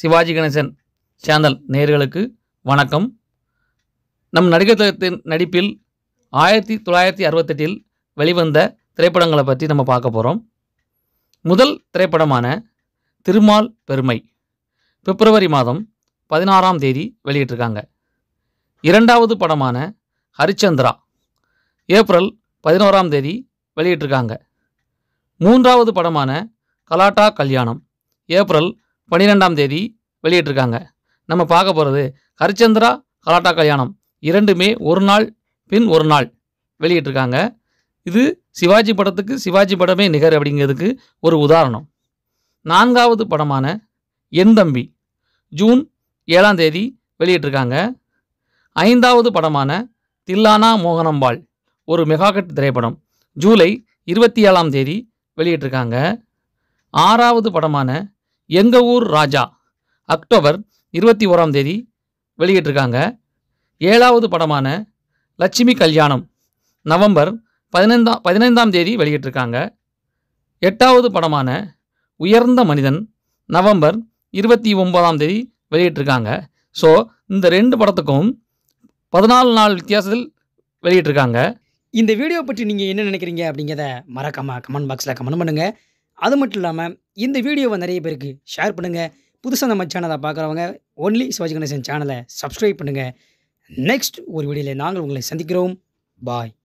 Sivaji Ganesan channel நேயர்களுக்கு வணக்கம் நம் நடிகர் திலகத்தின் நடிப்பில் ஆயிரத்தி தொள்ளாயிரத்தி அறுபத்தெட்டில் வெளிவந்த திரைப்படங்களை பற்றி நம்ம பார்க்க போகிறோம் முதல் திரைப்படமான திருமால் பெருமை பிப்ரவரி மாதம் பதினாறாம் தேதி வெளியிட்டிருக்காங்க இரண்டாவது படமான ஹரிச்சந்திரா ஏப்ரல் பதினோராம் தேதி வெளியிட்டிருக்காங்க மூன்றாவது படமான கலாட்டா கல்யாணம் ஏப்ரல் பன்னிரெண்டாம் தேதி வெளியிட்டிருக்காங்க நம்ம பார்க்க போகிறது ஹரிச்சந்திரா கலாட்டா கல்யாணம் இரண்டுமே ஒரு நாள் பின் ஒரு நாள் வெளியிட்டிருக்காங்க இது சிவாஜி படத்துக்கு சிவாஜி படமே நிகர் அப்படிங்கிறதுக்கு ஒரு உதாரணம் நான்காவது படமான என் தம்பி ஜூன் ஏழாம் தேதி வெளியிட்டிருக்காங்க ஐந்தாவது படமான தில்லானா மோகனம்பாள் ஒரு மெகாகட் திரைப்படம் ஜூலை இருபத்தி ஏழாம் தேதி வெளியிட்டிருக்காங்க ஆறாவது படமான எங்க ஊர் ராஜா அக்டோபர் இருபத்தி ஓராம் தேதி வெளியிட்டிருக்காங்க ஏழாவது படமான லட்சுமி கல்யாணம் நவம்பர் பதினைந்தாம் பதினைந்தாம் தேதி வெளியிட்டிருக்காங்க எட்டாவது படமான உயர்ந்த மனிதன் நவம்பர் இருபத்தி ஒன்பதாம் தேதி வெளியிட்டிருக்காங்க ஸோ இந்த ரெண்டு படத்துக்கும் பதினாலு நாள் வித்தியாசத்தில் வெளியிட்டிருக்காங்க இந்த வீடியோ பற்றி நீங்கள் என்ன நினைக்கிறீங்க அப்படிங்கிறத மறக்காமல் கமெண்ட் பாக்ஸில் கமெண்ட் பண்ணுங்கள் அது மட்டும் இல்லாமல் இந்த வீடியோவை நிறைய பேருக்கு ஷேர் பண்ணுங்கள் புதுசாக நம்ம சேனலை பார்க்குறவங்க ஒன்லி சிவாஜி கணேசன் சேனலை சப்ஸ்கிரைப் பண்ணுங்கள் நெக்ஸ்ட் ஒரு வீடியோவில் நாங்கள் உங்களை சந்திக்கிறோம் பாய்